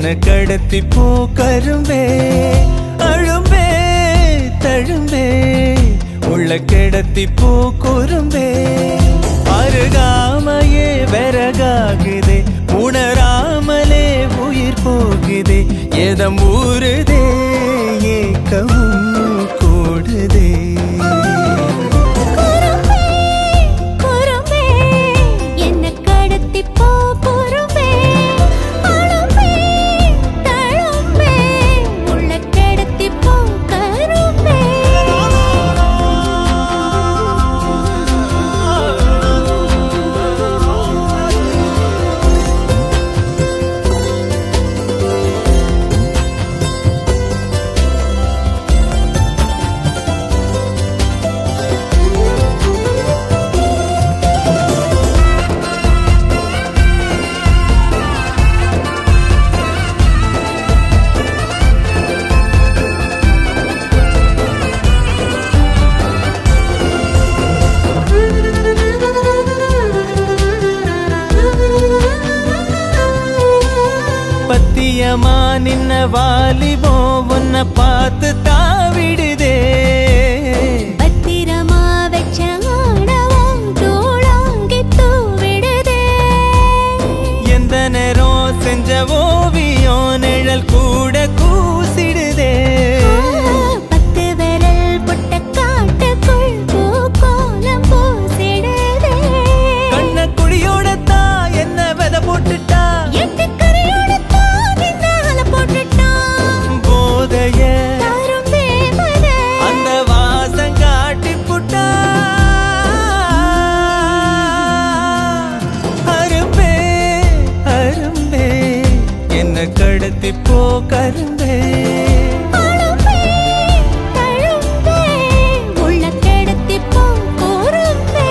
என்ன கடத்தி போ கரும்பே அழும்பே தழும்பே உள்ள கிடத்தி போ குறும்பே அருகாமையே விறகாகுதே உணராமலே உயிர் போகுதே எதம் ஊறுதே ஏக்கமும் கூடுதே குறும்பே குறும்பே என்ன கடத்தி போ குறும்பே அழும்பே தழும்பே உள்ள கடத்தி போ கரும்பே பத்தியமா நின்ன வாலிபோ உன்னை பார்த்து தாவிடுதே பத்திரமா வச்ச ஆணவம் தூளாங்கி தூவிடுதே எந்த நேரம் செஞ்ச ஓவியம் நிழல் கூட கூசிடுதே பத்து விரல் புட்ட காட்டுக்குள் பூக்கோலம் பூசிடுதே கண்ண குழியோட தான் என்ன வித போட்டுட்டா எட்டு கரையோட தான் இந்த அலை போட்டுட்டான் போதைய தாரும் தேவதை அந்த வாசம் காட்டி புட்டா அரும்பே அரும்பே என்ன கடத்தி போ கரும்பே அழும்பே தழும்பே உள்ள கிடத்தி போ கூறும்பே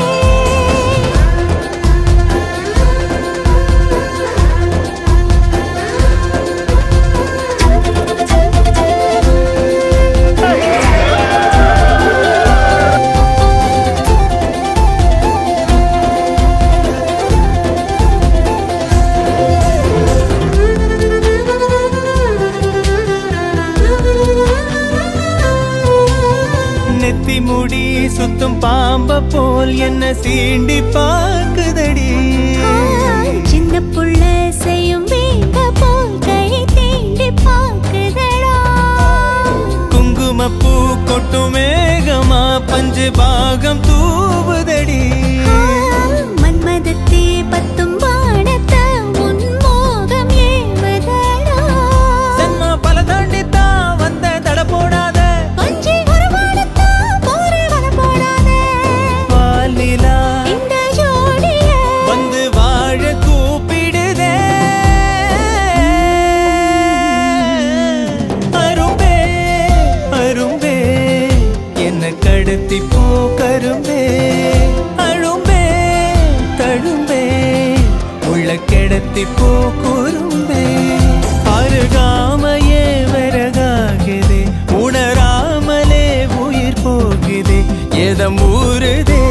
நெத்தி முடி சுத்தும் பாம்ப போல் என்ன சீண்டி பாக்குதடி சின்ன புள்ள செய்யும் வீங்க போல் கை தீண்டி பாக்குதடா குங்குமப்பூ கொட்டும் மேகமா பஞ்சு பாகம் தூவுதடி மன்மதத்தே பத்தும் வானத்த உன் மோகம் ஏவதடா சென்மா பல தாண்டித்தான் வந்த தட போடாத கொஞ்சி ஒரு வானத்தா போரே வர போடாதே பாலிலா இந்த ஜோடிய வந்து வாழ கூப்பிடுதே அரும்பே அரும்பே என்ன கடத்தி போ கரும்பே அழும்பே தழும்பே உள்ள கிடத்தி போ குறும்பே அருகாமையே விறகாகுதே உணராமலே உயிர் போகுதே எதம் ஊறுதே